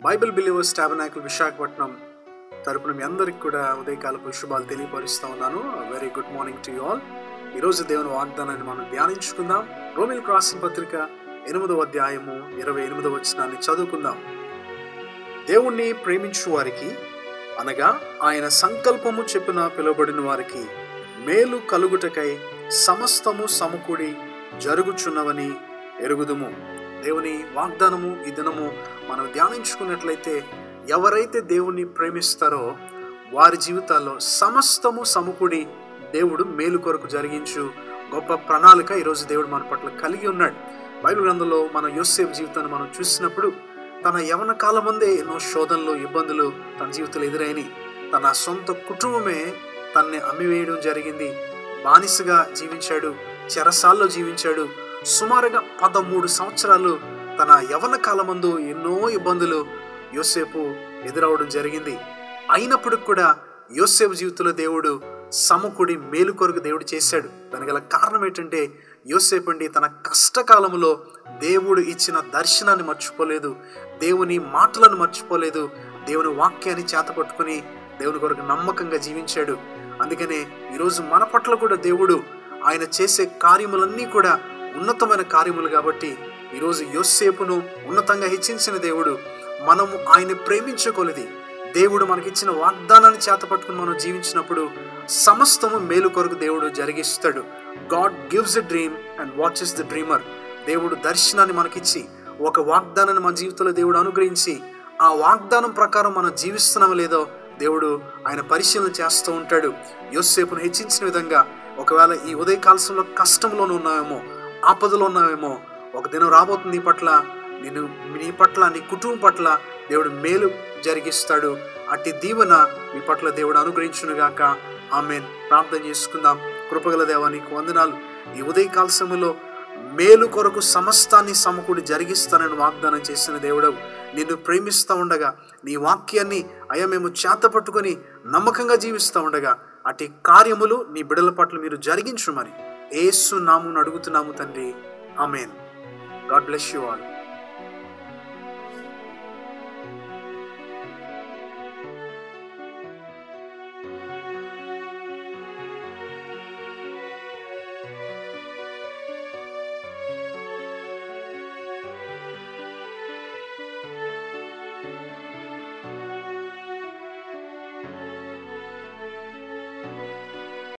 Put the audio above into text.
Bible believers టాబనాకుల్ Visakhapatnam తరపున మీ అందరికి కూడా ఉదయకాలపు శుభాలు తెలియపరుస్తూ ఉన్నాను very good morning to you all ఈరోజు దేవుని వాగ్దానాన్ని మనం ధ్యానించుకుందాం రోమిల్ క్రాసింగ్ పత్రిక ఎనిమిదవ అధ్యాయము ఇరవై ఎనిమిదవ వచనాన్ని చదువుకుందాం దేవుణ్ణి ప్రేమించు వారికి అనగా ఆయన సంకల్పము చెప్పిన పిలువబడిన వారికి మేలు కలుగుటకై సమస్తము సమకూడి జరుగుచున్నవని ఎరుగుదుము దేవుని వాగ్దానము ఈ దినము మనం ధ్యానించుకున్నట్లయితే ఎవరైతే దేవుణ్ణి ప్రేమిస్తారో వారి జీవితాల్లో సమస్తము సమకూడి దేవుడు మేలు కొరకు జరిగించు గొప్ప ప్రణాళిక ఈరోజు దేవుడు మన పట్ల కలిగి ఉన్నాడు బైబిల్ గ్రంథంలో మన యోసేఫ్ జీవితాన్ని మనం చూసినప్పుడు తన యవన కాలం ముందే ఎన్నో శోధనలు ఇబ్బందులు తన జీవితంలో ఎదురైనవి తన సొంత కుటుంబమే తన్ని అమ్మివేయడం జరిగింది బానిసగా జీవించాడు చెరసాల్లో జీవించాడు సుమారుగా పదమూడు సంవత్సరాలు తన యవన కాలమందు ఎన్నో ఇబ్బందులు యోసేపు ఎదురవడం జరిగింది అయినప్పటికి కూడా యోసేపు జీవితంలో దేవుడు సమకుడి మేలు కొరకు దేవుడు చేశాడు దానికి గల కారణం ఏంటంటే యోసేపు అండి తన కష్టకాలంలో దేవుడు ఇచ్చిన దర్శనాన్ని మర్చిపోలేదు దేవుని మాటలను మర్చిపోలేదు దేవుని వాక్యాన్ని చేతపట్టుకుని దేవుని కొరకు నమ్మకంగా జీవించాడు అందుకనే ఈరోజు మన పట్ల కూడా దేవుడు ఆయన చేసే కార్యములన్నీ కూడా ఉన్నతమైన కార్యములు కాబట్టి ఈరోజు యోసేపును ఉన్నతంగా హెచ్చించిన దేవుడు మనము ఆయన ప్రేమించుకోలేది దేవుడు మనకిచ్చిన వాగ్దానాన్ని చేతపట్టుకుని మనం జీవించినప్పుడు సమస్తము మేలు కొరకు దేవుడు జరిగిస్తాడు God gives a dream and watches the dreamer దేవుడు దర్శనాన్ని మనకిచ్చి ఒక వాగ్దానాన్ని మన జీవితంలో దేవుడు అనుగ్రహించి ఆ వాగ్దానం ప్రకారం మనం జీవిస్తున్నామో లేదో దేవుడు ఆయన పరిశీలన చేస్తూ ఉంటాడు యోసేపును హెచ్చించిన విధంగా ఒకవేళ ఈ ఉదయ కాలశంలో కష్టంలోనూ ఉన్నామేమో ఆపదలో ఉన్నామేమో ఒక దినం రాబోతుంది నీ పట్ల నేను నీ పట్ల నీ కుటుంబం పట్ల దేవుడు మేలు జరిగిస్తాడు అట్టి దీవెన మీ పట్ల దేవుడు అనుగ్రహించునుగాక ఆమె ప్రార్థన చేసుకుందాం కృపగల దేవా నీకు వందనాలు ఈ ఉదయ కాలశములో మేలు కొరకు సమస్తాన్ని సమకూడి జరిగిస్తానని వాగ్దానం చేసిన దేవుడవు నిన్ను ప్రేమిస్తూ ఉండగా నీ వాక్యాన్ని అయ్యా మేము చేత పట్టుకొని నమ్మకంగా జీవిస్తూ ఉండగా అటు కార్యములు నీ బిడల పట్ల మీరు జరిగించమని ఏసు నామును అడుగుతున్నాము తండ్రి amen God bless you all